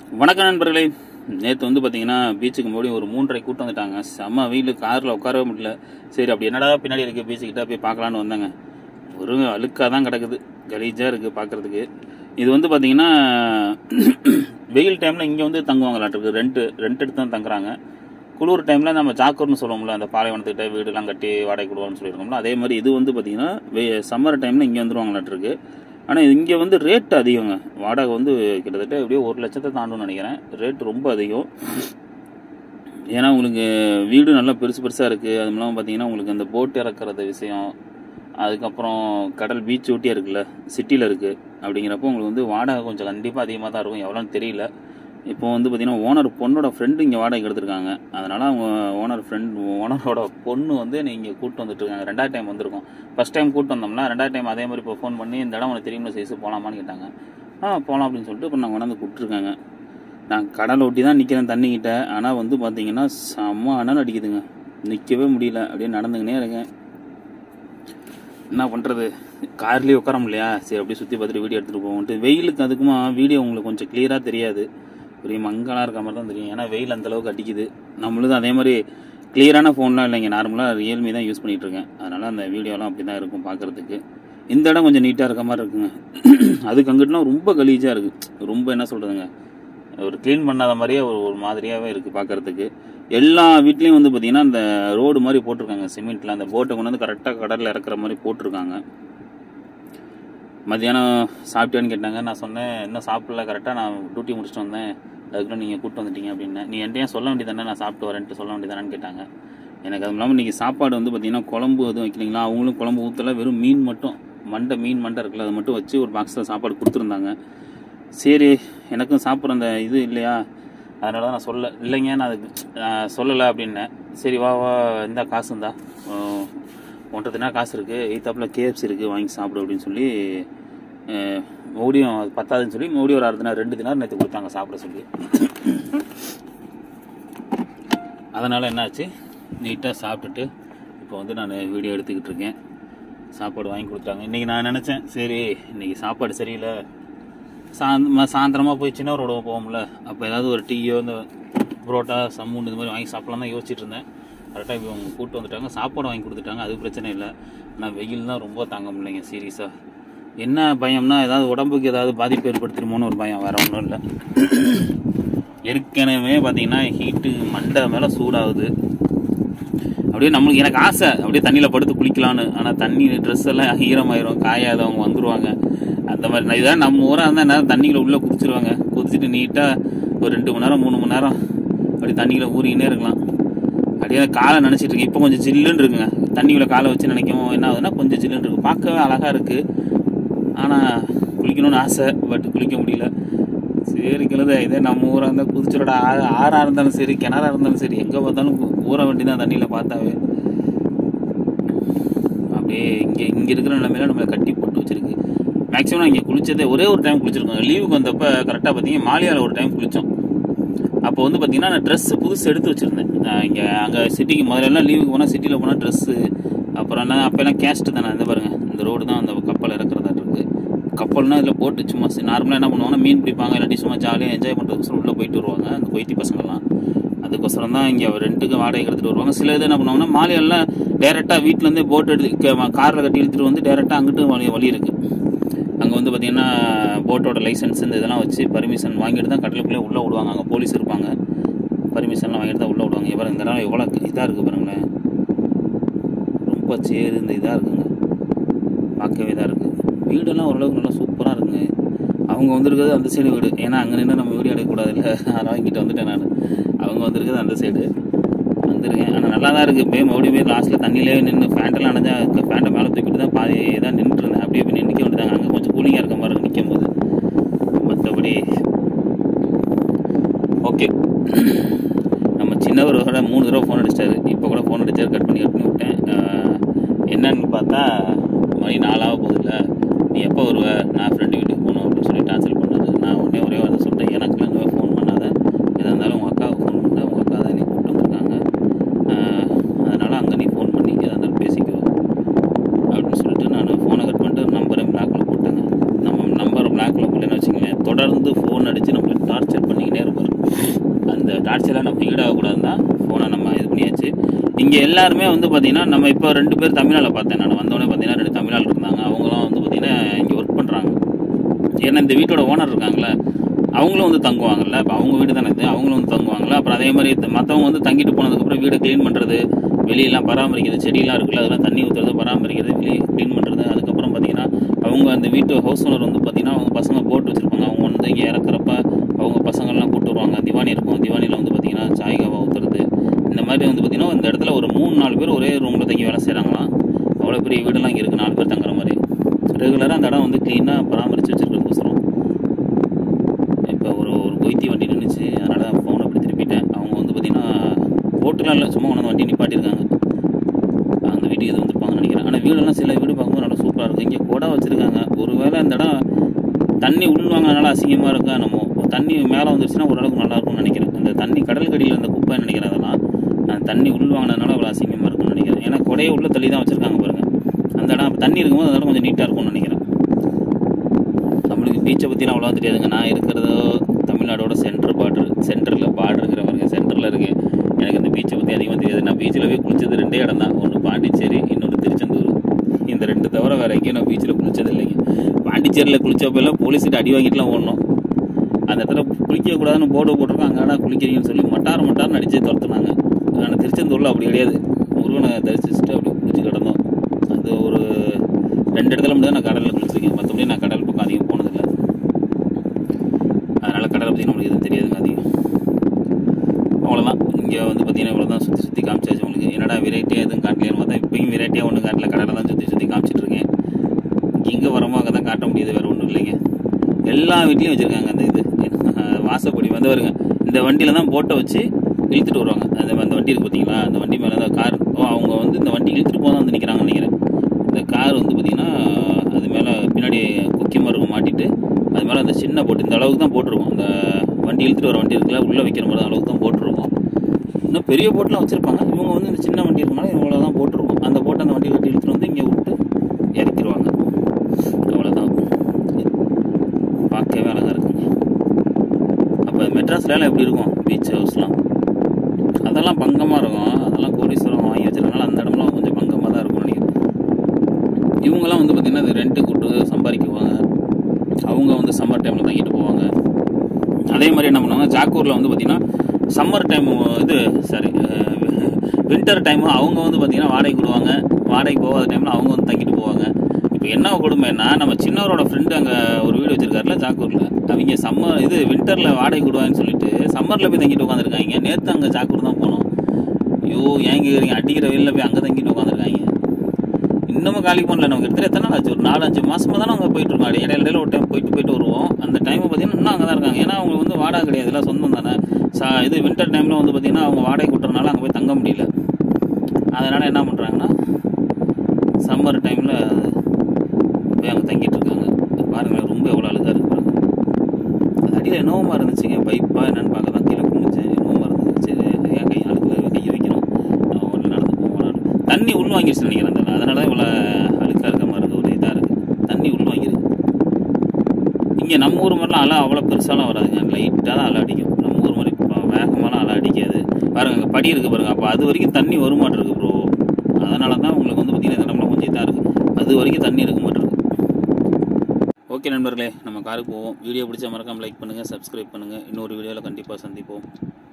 வணக்கம் நண்பர்களே நேற்று வந்து பார்த்தீங்கன்னா பீச்சுக்கு மறுபடியும் ஒரு மூன்றரை கூட்டம் வந்துட்டாங்க செம்ம வெயில் காரில் உட்காரவே முடியல சரி அப்படி என்னடா பின்னாடி இருக்கு பீச்சுக்கிட்ட போய் பார்க்கலான்னு வந்தாங்க ஒரு அழுக்காக தான் கிடக்குது கலீஜாக இருக்குது பார்க்குறதுக்கு இது வந்து பார்த்தீங்கன்னா வெயில் டைமில் இங்கே வந்து தங்குவாங்களாட்டிருக்கு ரெண்ட்டு ரெண்ட் எடுத்து தான் தங்குறாங்க குளிர் டைமில் நம்ம ஜாக்கூர்னு சொல்லுவோம்ல அந்த பாலைவனத்துக்கிட்ட வீடுலாம் கட்டி வாடகை கொடுவோம்னு சொல்லியிருக்கோம்ல அதே மாதிரி இது வந்து பார்த்தீங்கன்னா சம்மர் டைமில் இங்கே வந்துருவாங்களாட்டிருக்கு ஆனால் இங்கே வந்து ரேட் அதிகங்க வாடகை வந்து கிட்டத்தட்ட எப்படியோ ஒரு லட்சத்தை தாண்டும்னு நினைக்கிறேன் ரேட் ரொம்ப அதிகம் ஏன்னா உங்களுக்கு வீடு நல்லா பெருசு பெருசாக இருக்குது அது இல்லாமல் பார்த்தீங்கன்னா உங்களுக்கு அந்த போட் இறக்குறது விஷயம் அதுக்கப்புறம் கடல் பீச் ஒட்டியே இருக்குல்ல சிட்டியில் இருக்குது அப்படிங்கிறப்போ உங்களுக்கு வந்து வாடகை கொஞ்சம் கண்டிப்பாக அதிகமாக தான் இருக்கும் எவ்வளோன்னு தெரியல இப்போ வந்து பார்த்தீங்கன்னா ஓனர் பொண்ணோட ஃப்ரெண்டு இங்கே வாடகை எடுத்திருக்காங்க அதனால் அவங்க ஓனர் ஃப்ரெண்ட் ஓனரோட பொண்ணு வந்து நீங்கள் கூப்பிட்டு வந்துட்டு இருக்காங்க ரெண்டாவது டைம் வந்திருக்கோம் ஃபஸ்ட் டைம் கூப்பிட்டு வந்தோம்னா ரெண்டாவது டைம் அதே மாதிரி இப்போ ஃபோன் பண்ணி இந்த இடம் உனக்கு தெரியுமா சைஸு போகலாமான்னு கேட்டாங்க ஆ போகலாம் அப்படின்னு சொல்லிட்டு இப்போ நாங்கள் கொண்டாந்து கூப்பிட்டுருக்காங்க நான் கடலை ஒட்டி தான் நிற்கிறேன் தண்ணிக்கிட்ட ஆனால் வந்து பார்த்தீங்கன்னா செம்ம அனல் அடிக்குதுங்க நிற்கவே முடியல அப்படியே நடந்துக்கினே இருக்கேன் என்ன பண்ணுறது கார்லேயே உட்கார முடியலையா சரி அப்படியே சுற்றி பார்த்துட்டு வீடியோ எடுத்துகிட்டு போவோம்ட்டு வெயிலுக்கு அதுக்குமா வீடியோ உங்களுக்கு கொஞ்சம் கிளியராக தெரியாது ஒரு மங்கலாக இருக்க மாதிரி தான் தெரியும் ஏன்னா வெயில் அந்த அளவுக்கு அடிக்குது நம்மளும் அதே மாதிரி கிளியரான ஃபோன்லாம் இல்லைங்க நார்மலாக ரியல்மி தான் யூஸ் பண்ணிகிட்டு இருக்கேன் அதனால் அந்த வீடியோலாம் அப்படி தான் இருக்கும் பார்க்குறதுக்கு இந்த இடம் கொஞ்சம் நீட்டாக இருக்க மாதிரி இருக்குங்க அதுக்கு அங்கிட்டுனா ரொம்ப கலீஜாக இருக்குது ரொம்ப என்ன சொல்கிறதுங்க ஒரு க்ளீன் பண்ணாத மாதிரியே ஒரு ஒரு மாதிரியாகவே இருக்குது பார்க்குறதுக்கு எல்லா வீட்லேயும் வந்து பார்த்திங்கன்னா அந்த ரோடு மாதிரி போட்டிருக்காங்க சிமெண்ட்டில் அந்த போட்டை கொண்டு வந்து கரெக்டாக கடலில் இறக்குற மாதிரி போட்டிருக்காங்க மத்தியானம் சாப்பிட்டியான்னு கேட்டாங்க நான் சொன்னேன் இன்னும் சாப்பிடல கரெக்டாக நான் டியூட்டி முடிச்சுட்டு வந்தேன் அதுக்குள்ள நீங்கள் கூப்பிட்டு வந்துட்டீங்க அப்படின்னேன் நீ என்கிட்ட ஏன் சொல்ல வேண்டியதானே நான் சாப்பிட்டு வரேன்ட்டு சொல்ல வேண்டியதானு கேட்டாங்க எனக்கு அது இல்லாமல் இன்றைக்கி சாப்பாடு வந்து பார்த்தீங்கன்னா குழம்பு எதுவும் வைக்கலீங்களா அவங்களும் குழம்பு ஊற்றல வெறும் மீன் மட்டும் மண்டை மீன் மண்டை இருக்குல்ல அதை மட்டும் வச்சு ஒரு பாக்ஸில் சாப்பாடு கொடுத்துருந்தாங்க சரி எனக்கும் சாப்பிட்ற அந்த இது இல்லையா அதனால தான் நான் சொல்ல இல்லைங்க நான் அதுக்கு நான் சொல்லலை அப்படின்னேன் சரி வா வா இந்த காசு இருந்தா ஒன்றரை தினா காசு இருக்குது எய்த்தாப்பில் கேஎஃப்சி இருக்குது வாங்கி சாப்பிடு அப்படின்னு சொல்லி அஹ், மறுபடியும் அது பத்தாதுன்னு சொல்லி மறுபடியும் ஒரு அரை தினார் ரெண்டு தினார் நேற்று கொடுத்தாங்க சாப்பிட சொல்லி அதனால் என்னாச்சு நீட்டாக சாப்பிட்டுட்டு இப்போ வந்து நான் வீடியோ எடுத்துக்கிட்டு இருக்கேன் சாப்பாடு வாங்கி கொடுத்தாங்க இன்றைக்கி நான் நினச்சேன் சரி இன்றைக்கி சாப்பாடு சரியில்லை சாயந்த சாயந்தரமாக போய் சின்னவரோட போவோம்ல அப்போ ஏதாவது ஒரு டீயோ இந்த புரோட்டா சம்மூண்டு இந்த மாதிரி வாங்கி சாப்பிட்லாம் தான் யோசிச்சுட்டு இருந்தேன் கரெக்டாக இப்போ அவங்க கூப்பிட்டு வந்துட்டாங்க சாப்பாடு வாங்கி கொடுத்துட்டாங்க அது பிரச்சனை இல்லை ஆனால் வெயில் தான் ரொம்ப தாங்க முடியலைங்க சீரியஸாக என்ன பயம்னா ஏதாவது உடம்புக்கு ஏதாவது பாதிப்பு ஏற்படுத்திடுமோன்னு ஒரு பயம் வேறு ஒன்றும் இல்லை ஏற்கனவே பார்த்தீங்கன்னா ஹீட்டு மண்டை மேலே சூடாகுது அப்படியே நம்மளுக்கு எனக்கு ஆசை அப்படியே தண்ணியில் படுத்து குளிக்கலான்னு ஆனால் தண்ணி ட்ரெஸ் எல்லாம் ஈரமாயிரும் காயாதவங்க வந்துருவாங்க அந்த மாதிரி நான் இதான் நம்ம ஊராக இருந்தால் என்ன தண்ணியில் உள்ளே குதிச்சிருவாங்க குதிச்சுட்டு நீட்டாக ஒரு ரெண்டு மணி நேரம் மூணு மணி நேரம் அப்படி தண்ணியில் ஊறிக்கினே இருக்கலாம் அப்படியே காலை நினச்சிட்டு இருக்கேன் இப்போ கொஞ்சம் ஜில்லுன்னு இருக்குங்க தண்ணிக்குள்ளே காலை வச்சு நினைக்கவும் என்ன ஆகுதுன்னா கொஞ்சம் ஜில்லுன்னு இருக்கு பார்க்கவே அழகாக இருக்குது ஆனால் குளிக்கணும்னு ஆசை பட் குளிக்க முடியல சரி கிழத இதே நம்ம ஊராக இருந்தால் குதிச்சரோட ஆறாக இருந்தாலும் சரி கிணறா இருந்தாலும் சரி எங்கே பார்த்தாலும் கு- ஊற வேண்டியதான் தண்ணியில் பார்த்தாவே அப்படியே இங்கே இங்கே இருக்கிற நிலைமையில நம்மளை கட்டி போட்டு வச்சிருக்கு மேக்ஸிமம் நான் இங்கே குளிச்சதே ஒரே ஒரு டைம் குளிச்சிருக்கோம் லீவுக்கு வந்தப்போ கரெக்டாக பார்த்தீங்கன்னா மாலியாவில் ஒரு டைம் குளித்தோம் அப்போ வந்து பார்த்தீங்கன்னா நான் ட்ரெஸ்ஸு புதுசு எடுத்து வச்சுருந்தேன் நான் இங்கே அங்கே சிட்டிக்கு முதல்ல லீவுக்கு போனால் சிட்டியில் போனால் ட்ரெஸ்ஸு அப்புறம் என்ன அப்போல்லாம் கேஸ்ட்டு தானே இந்த பாருங்க இந்த ரோடு தான் அந்த கப்பல் இறக்குறதா இருக்குது கப்பல்னா இதில் போட்டு சும்மா நார்மலாக என்ன பண்ணுவாங்கன்னா மீன் பிடிப்பாங்க இல்லாட்டி சும்மா ஜாலியாக என்ஜாய் பண்ணுறதுக்கோசரம் உள்ளே போயிட்டு வருவாங்க அந்த கொய்த்தி பசங்கள்லாம் அதுக்கோசரம் தான் இங்கே ரெண்டுக்கு வாடகை எடுத்துகிட்டு வருவாங்க சில இது என்ன பண்ணுவாங்கன்னா மாலையெல்லாம் டேரெக்டாக வீட்டிலேருந்தே போட் எடுத்து காரில் கட்டி எடுத்துகிட்டு வந்து டேரெக்டாக அங்கிட்டு வழி வழி இருக்குது அங்கே வந்து பார்த்தீங்கன்னா போட்டோட லைசன்ஸ் இந்த இதெல்லாம் வச்சு பர்மிஷன் வாங்கிட்டு தான் கடலுக்குள்ளே உள்ளே விடுவாங்க அங்கே போலீஸ் இருப்பாங்க பர்மிஷன்லாம் வாங்கிட்டு தான் உள்ளே விடுவாங்க இவர இந்த இடம் எவ்வளோ இதாக இருக்குது பாருங்களேன் ரொம்ப சேரு இந்த இதாக இருக்குங்க பார்க்கவே இதாக இருக்குது வீடெல்லாம் ஓரளவுக்கு நல்லா சூப்பராக இருக்குங்க அவங்க வந்திருக்கிறது அந்த சைடு வீடு ஏன்னா அங்கே நின்று நம்ம வீடியோ எடுக்கக்கூடாது இல்லை அதனால் இங்கிட்ட வந்துட்டேன் நான் அவங்க வந்திருக்கிறது அந்த சைடு வந்திருக்கேன் ஆனால் நல்லா தான் இருக்குது போய் மறுபடியும் போய் லாஸ்ட்டில் தண்ணியிலே நின்று ஃபேண்டெல்லாம் அணைஞ்சா ஃபேண்ட்டை மேலே தூக்கிட்டு தான் பாதி தான் நின்றுட்டு இருந்தேன் அப்படியே போய் நிற்க வேண்டியதாங்க அங்கே கொஞ்சம் கூலிங்காக இருக்க மாதிரி இருக்கு நிற்கும் போது மற்றபடி ஓகே நம்ம சின்னவரோட மூணு தடவை ஃபோன் அடிச்சிட்டாரு இப்போ கூட ஃபோன் அடிச்சாரு கட் பண்ணி கட் பண்ணி விட்டேன் ஆஹ், என்னன்னு பார்த்தா மணி நாலாக போகுதுல்ல நீ எப்போ வருவ நான் ஃப்ரெண்டு வீட்டுக்கு போகணும் அப்படின்னு சொல்லி ட்ரான்ஸ்ஃபர் பண்ணாரு நான் உடனே ஒரே வார்த்தை சொல்லிட்டேன் எனக்கு இருந்து ஃபோன் பண்ணாத எதாக இருந்தாலும் உங்கள் அக்காவுக்கு ஃபோன் பண்ண உங்கள் அக்கா தான் நீ கூப்பிட்டு வந்திருக்காங்க ஆஹ், அதனால் அங்கே நீ ஃபோன் பண்ணி எதாக இருந்தாலும் பேசிக்கோ அப்படின்னு சொல்லிட்டு நான் ஃபோனை கட் பண்ணிட்டு நம்பரை பிளாக்ல போட்டேங்க நம்ம நம்பர் பிளாக்ல போட்டேன்னு வச்சுங்களேன் தொடர்ந்து ஃபோன் அடித்து நம்மளை டார்ச்சர் பண்ணிக்கிட்டே டார்ச்செல்லாம் நம்ம ஈடாகக்கூடாதுன்னு தான் ஃபோனை நம்ம இது பண்ணியாச்சு இங்கே எல்லாருமே வந்து பார்த்தீங்கன்னா நம்ம இப்போ ரெண்டு பேர் தமிழால் பார்த்தேன் நான் வந்தோடனே பார்த்தீங்கன்னா ரெண்டு தமிழால் இருந்தாங்க அவங்களாம் வந்து பார்த்தீங்கன்னா இங்கே ஒர்க் பண்ணுறாங்க ஏன்னா இந்த வீட்டோட ஓனர் இருக்காங்களே அவங்களும் வந்து தங்குவாங்கல்ல இப்போ அவங்க வீடு தானே இது அவங்களும் வந்து தங்குவாங்கல்ல அப்புறம் அதே மாதிரி இந்த மற்றவங்க வந்து தங்கிட்டு போனதுக்கப்புறம் வீடை க்ளீன் பண்ணுறது வெளியெல்லாம் பராமரிக்கிறது செடியெல்லாம் இருக்குல்ல அதெல்லாம் தண்ணி ஊற்றுறது பராமரிக்கிறது வெளியே க்ளீன் பண்ணுறது அதுக்கப்புறம் பார்த்தீங்கன்னா அவங்க அந்த வீட்டு ஹவுஸ் ஓனர் வந்து பார்த்தீங்கன்னா அவங்க பசங்க போட்டு வச்சுருப்பாங்க அவங்க வந்து இங்கே இறக்குறப்ப அவங்க பசங்கள்லாம் கூட்டு வருவாங்க திவானி இருக்கும் திவானியில் வந்து பார்த்தீங்கன்னா சாய்காவா ஊற்றுறது இந்த மாதிரி வந்து பார்த்தீங்கன்னா இந்த இடத்துல ஒரு மூணு நாலு பேர் ஒரே ரூமில் தங்கி வேலை செய்கிறாங்களாம் அவ்வளோ பெரிய வீடெல்லாம் இங்கே இருக்குது நாலு பேர் தங்குற மாதிரி ரெகுலராக அந்த இடம் வந்து க்ளீனாக பராமரித்து வச்சுருக்கிறதுக்கோசரம் இப்போ ஒரு ஒரு கொய்த்தி வண்டி நின்றுச்சு அதனால் தான் ஃபோனை அப்படி திருப்பிட்டேன் அவங்க வந்து பார்த்தீங்கன்னா போட்டுலாம் இல்லை சும்மா ஒன்று வண்டி நிப்பாட்டியிருக்காங்க அந்த வீட்டுக்கு இது வந்திருப்பாங்கன்னு நினைக்கிறேன் ஆனால் வீடெல்லாம் சில வீடு பார்க்கும்போது நல்லா சூப்பராக இருக்குது இங்கே கொடை வச்சுருக்காங்க ஒருவேளை அந்த இடம் தண்ணி உள்வாங்கனால அசிங்கமாக இருக்கா நம்ம தண்ணி மேலே வந்துருச்சுன்னா ஓரளவுக்கு நல்லா இருக்கும்னு நினைக்கிறேன் அந்த தண்ணி கடல் கடியில் அந்த குப்பைன்னு நினைக்கிறேன் அதெல்லாம் அந்த தண்ணி உள்வாங்கினதுனால அவ்வளோ அசிங்கமாக இருக்கும்னு நினைக்கிறேன் ஏன்னா கொடையை உள்ள தள்ளி தான் வச்சுருக்காங்க பாருங்கள் அந்த இடம் அப்ப தண்ணி இருக்கும்போது அந்த இடம் கொஞ்சம் நீட்டாக இருக்கும்னு நினைக்கிறேன் நம்மளுக்கு பீச்சை பற்றிலாம் அவ்வளோவா தெரியாதுங்க நான் இருக்கிறதோ தமிழ்நாடோட சென்டர் பார்டர் சென்டரில் பார்டருங்கிற மாதிரி சென்டரில் இருக்கேன் எனக்கு அந்த பீச்சை பற்றி அதிகமாக தெரியாது நான் பீச்சில் போய் குளிச்சது ரெண்டே இடம் தான் ஒன்று பாண்டிச்சேரி இன்னொன்று திருச்செந்தூர் இந்த ரெண்டு தவிர வேறு எங்கேயும் நான் பீச்சில் குளிச்சது இல்லைங்க பாண்டிச்சேரியில் குளிச்சப்பெல்லாம் போலீஸ்கிட்ட அடி வாங்கிட்டுலாம் ஓடணும் அந்த இடத்துல குளிக்கக்கூடாதுன்னு போர்டு போட்டிருக்கோம் அங்கடா குளிக்கிறீங்கன்னு சொல்லி மட்டார் மட்டார்னு அடித்து துரத்துனாங்க ஆனால் திருச்செந்தூரில் அப்படி கிடையாது முருகனை தரிசிச்சுட்டு அப்படி குளிச்சு கிடந்தோம் அது ஒரு ரெண்டு இடத்துல மட்டும் தான் நான் கடலில் குளிச்சிருக்கேன் மற்றபடி நான் கடல் பக்கம் அதிகம் போனதில்லை அதனால் கடலை பற்றி நம்மளுக்கு எதுவும் தெரியாதுங்க அதிகம் அவ்வளோதான் இங்கே வந்து பார்த்தீங்கன்னா இவ்வளோ தான் சுற்றி சுற்றி காமிச்சாச்சு உங்களுக்கு என்னடா வெரைட்டியாக எதுவும் காட்டலையான்னு பார்த்தா இப்பயும் வெரைட்டியாக ஒன்றும் காட்டல கடலை தான் சுற்றி சுற்றி காமிச்சிட்டு இருக்கேன் இங்கே வரமோ அங்கே தான் காட்ட முடியுது வேறு ஒன்றும் இல்லைங்க எல்லா வீட்லேயும் வச்சுருக்காங்க அந்த இது அஹ் வாசப்படி வந்து வருங்க இந்த வண்டியில் தான் போட்டை வச்சு இழுத்துட்டு வருவாங்க அந்த அந்த வண்டி இருக்குது பார்த்தீங்களா அந்த வண்டி மேலே தான் கார் ஓ அவங்க வந்து இந்த வண்டி இழுத்துட்டு போக தான் வந்து நிற்கிறாங்கன்னு நினைக்கிறேன் இந்த கார் வந்து பார்த்தீங்கன்னா அது மேலே பின்னாடி கொக்கி மரம் மாட்டிட்டு அது மேலே அந்த சின்ன போட்டு இந்த அளவுக்கு தான் போட்டிருக்கும் அந்த வண்டி இழுத்துட்டு வர வண்டி இருக்குல்ல உள்ளே வைக்கிற மாதிரி அளவுக்கு தான் போட்டிருக்கும் இன்னும் பெரிய போட்லாம் வச்சுருப்பாங்க இவங்க வந்து இந்த சின்ன வண்டி இருக்கனால இவ்வளோ தான் போட்டிருக்கும் அந்த போட்டை அந்த வண்டி கட்டி இழுத்துட்டு வந்து இங்கே விட்டு இறக்கிடுவாங்க அவ்வளோதான் பார்க்கவே அழகாக இருக்குங்க அப்போ மெட்ராஸ்லாம் எப்படி இருக்கும் பீச் ஹவுஸ்லாம் அதெல்லாம் பங்கமாக இருக்கும் அதெல்லாம் கோடீஸ்வரம் வாங்கி வச்சிருக்கனால அந்த இடம்லாம் கொஞ்சம் பங்கமாக தான் இருக்கும்னு நினைக்கிறேன் இவங்கெல்லாம் வந்து பார்த்திங்கன்னா இது ரெண்ட்டு கூட்டு சம்பாதிக்குவாங்க அவங்க வந்து சம்மர் டைமில் தங்கிட்டு போவாங்க அதே மாதிரி என்ன பண்ணுவாங்க ஜாக்கூரில் வந்து பார்த்திங்கன்னா சம்மர் டைம் இது சாரி வின்டர் டைமு அவங்க வந்து பார்த்திங்கன்னா வாடகை விடுவாங்க வாடகை போகாத டைமில் அவங்க வந்து தங்கிட்டு போவாங்க இப்போ என்ன கொடுமைன்னா நம்ம சின்னவரோட ஃப்ரெண்டு அங்கே ஒரு வீடு வச்சிருக்காருல ஜாக்கூரில் அவங்க சம்மர் இது வின்டரில் வாடகை விடுவாங்கன்னு சொல்லிட்டு சம்மரில் போய் தங்கிட்டு உட்காந்துருக்காங்க நேற்று அங்கே ஜாக்கூர் தான் போனோம் ஐயோ ஏன் கேட்குறீங்க அடிக்கிற வெயிலில் போய் அங்கே தங்கிட்டு உட்காந்துருக்காங்க இன்னமும் காலி பண்ணல நமக்கு எடுத்துகிட்டு எத்தனை நாள் ஆச்சு ஒரு நாலு அஞ்சு மாசமா தானே அவங்க போயிட்டு இருக்கோம் இடையில இடையில ஒரு டைம் போயிட்டு போயிட்டு வருவோம் அந்த டைம் பார்த்தீங்கன்னா இன்னும் அங்கே தான் இருக்காங்க ஏன்னா அவங்க வந்து வாடகை கிடையாது எல்லாம் சொந்தம் தானே சா இது வின்டர் டைமில் வந்து பார்த்தீங்கன்னா அவங்க வாடகை கொடுறதுனால அங்கே போய் தங்க முடியல அதனால் என்ன பண்ணுறாங்கன்னா சம்மர் டைமில் போய் அங்கே தங்கிட்டு இருக்காங்க பாருங்களேன் ரொம்ப எவ்வளோ அழுகாக இருக்கு பாருங்க அது அடியில் என்னவோமா இருந்துச்சுங்க பைப்பாக என்னன்னு பார்க்க தான் கீழே குமிச்சேன் என்னவோமா இருந்துச்சு சரி என் கை அழுக்கு கையை வைக்கணும் நான் உடனே நடந்து போகலாம் தண்ணி உள் வாங்கிடுச்சு நினைக்கிறேன் அந்த அதனால தான் இவ்வளோ அழுக்காக இருக்க மாதிரி இருக்குது ஒரு இதாக இருக்குது தண்ணி உள் வாங்கிருக்கு இங்கே நம்ம ஊர் மாதிரிலாம் அலை அவ்வளோ பெருசாலாம் வராதுங்க லைட்டாக தான் அலை அடிக்கும் நம்ம ஊர் மாதிரி ப- வேகமாலாம் அலை அடிக்காது பாருங்க அங்கே படி இருக்குது பாருங்க அப்போ அது வரைக்கும் தண்ணி வர மாட்டிருக்கு ப்ரோ அதனால தான் உங்களுக்கு வந்து பார்த்தீங்கன்னா இந்த இடம்லாம் கொஞ்சம் இதாக இருக்குது அது வரைக்கும் தண்ணி இருக்க மாட்டிருக்கு ஓகே நண்பர்களே நம்ம காருக்கு போவோம் வீடியோ பிடிச்சா மறக்காம லைக் பண்ணுங்கள் சப்ஸ்கிரைப் பண்ணுங்கள் இன்னொரு வீடியோவில் கண்டிப்பாக சந்திப்போம்